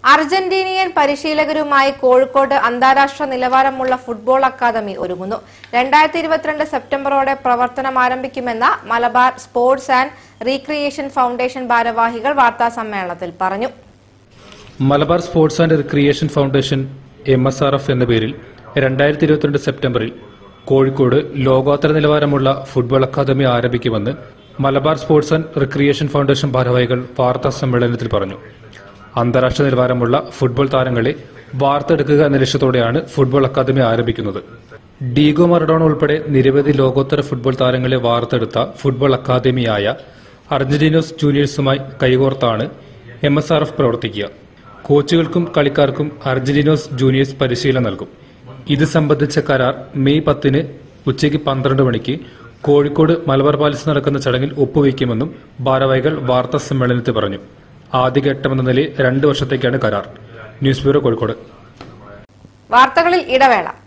Argentinian പരിശീലകരുമായി Kozhikode അന്താരാഷ്ട്ര നിലവാരമുള്ള football academy ഒരുങ്ങുന്നു രണ്ടായിരത്തി ഇരുപത്തിരണ്ട് സെപ്റ്റംബറോടെ പ്രവർത്തനം ആരംഭിക്കുമെന്ന് Malabar sports and recreation foundation ഭാരവാഹികൾ വാർത്താ സമ്മേളനത്തിൽ പറഞ്ഞു Malabar sports and recreation foundation M S R F എന്ന പേരിൽ രണ്ടായിരത്തി ഇരുപത്തിരണ്ട് സെപ്റ്റംബറിൽ കോഴിക്കോട് ലോകോത്തര നിലവാരമുള്ള ഫുട്ബോൾ അക്കാദമി ആരംഭിക്കുമെന്ന് Malabar sports and recreation foundation ഭാരവാഹികൾ വാർത്താ സമ്മേളനത്തിൽ പറഞ്ഞു അന്താരാഷ്ട്ര നിലവാരമുള്ള ഫുട്ബോൾ താരങ്ങളെ വാർത്തെടുക്കുക എന്ന ലക്ഷ്യത്തോടെയാണ് ഫുട്ബോൾ അക്കാദമി ആരംഭിക്കുന്നത് ഡീഗോ മറഡോണ ഉൾപ്പെടെ നിരവധി ലോകോത്തര ഫുട്ബോൾ താരങ്ങളെ വാർത്തെടുത്ത ഫുട്ബോൾ അക്കാദമിയായ അർജന്റീനോസ് ജൂനിയേഴ്സുമായി കൈകോർത്താണ് എം എസ് ആർ എഫ് പ്രവർത്തിക്കുക കോച്ചുകൾക്കും കളിക്കാർക്കും അർജന്റീനോസ് ജൂനിയേഴ്സ് പരിശീലനം നൽകും ഇത് സംബന്ധിച്ച കരാർ മെയ് പത്തിന് ഉച്ചയ്ക്ക് പന്ത്രണ്ട് മണിക്ക് കോഴിക്കോട് മലബാർ പാലസ് നടക്കുന്ന ചടങ്ങിൽ ഒപ്പുവയ്ക്കുമെന്നും ഭാരവാഹികൾ വാർത്താ സമ്മേളനത്തിൽ പറഞ്ഞു ആദ്യഘട്ടമെന്ന നിലയിൽ രണ്ട് വർഷത്തേക്കാണ് കരാർ ന്യൂസ് ബ്യൂറോ കോഴിക്കോട് വാർത്തകളിൽ ഇടവേള